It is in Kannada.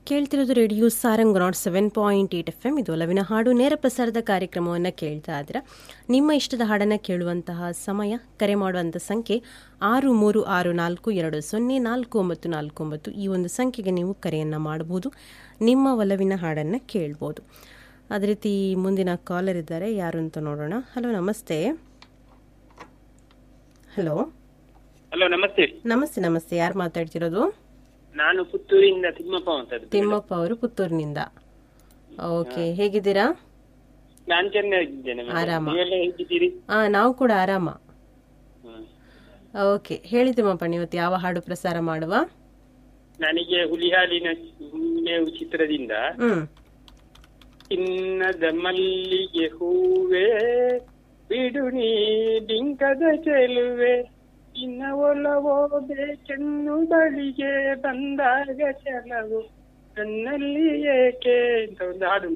ಕೇಳ್ತಿರೋದು radio Sarang nought seven point eight F M ಇದು ಒಲವಿನ ಹಾಡು ನೇರ ಪ್ರಸಾರದ ಕಾರ್ಯಕ್ರಮವನ್ನು ಕೇಳ್ತಾ ಇದ್ದೀರಾ ನಿಮ್ಮ ಇಷ್ಟದ ಹಾಡನ್ನು ಕೇಳುವಂತಹ ಸಮಯ ಕರೆ ಮಾಡುವಂಥ ಸಂಖ್ಯೆ ಆರು ಮೂರು ಆರು ನಾಲ್ಕು ಎರಡು ಸೊನ್ನೆ ನಾಲ್ಕು ಒಂಬತ್ತು ನಾಲ್ಕು ಒಂಬತ್ತು ಈ ಒಂದು ಸಂಖ್ಯೆಗೆ ನೀವು ಕರೆಯನ್ನು ಮಾಡಬಹುದು ನಿಮ್ಮ ಒಲವಿನ ಹಾಡನ್ನು ಕೇಳ್ಬೋದು ಅದೇ ರೀತಿ ಮುಂದಿನ ಕಾಲರ್ ಇದ್ದಾರೆ ಯಾರು ಅಂತ ನೋಡೋಣ ಹಲೋ ನಮಸ್ತೆ ಹಲೋ ಹಲೋ ನಮಸ್ತೆ ನಮಸ್ತೆ ನಮಸ್ತೆ ಯಾರು ಮಾತಾಡ್ತಿರೋದು ನಾನು ಪುತ್ತೂರಿಂದ ತಿಮ್ಮಪ್ಪ ಮಾತಾಡುದು ತಿಮ್ಮಪ್ಪ ಅವರು ಪುತ್ತೂರಿನಿಂದ ಓಕೆ ಹೇಗಿದ್ದೀರಾ ನಾನು ಚೆನ್ನಾಗಿದ್ದೇನೆ madam. ಆರಾಮ. ನೀವೆಲ್ಲ ಹೇಗಿದ್ದೀರಿ ಆ ನಾವು ಕೂಡ ಆರಾಮ ಹ್ಮ್. ಓಕೆ ಹೇಳಿ ತಿಮ್ಮಪ್ಪ ಇವತ್ತು ಯಾವ ಹಾಡು ಪ್ರಸಾರ ಮಾಡುವ ನನಗೆ ಹುಲಿಹಾಲಿನ ಮೇವು ಚಿತ್ರದಿಂದ ಹ್ಮ್ ಚಿನ್ನದ ಮಲ್ಲಿಗೆ ಹೂವೇ ಬಿಡು ನೀ ಬಿಂಕದ ಚೆಲುವೆ ಇನ್ನ ಒಲವೋ ಬೇಕೆನ್ನು ಬಳಿಗೆ ಬಂದಾಗ ಚೆಲವು ನನ್ನಲ್ಲಿ ಏಕೆ ಅಂತ ಒಂದು ಹಾಡು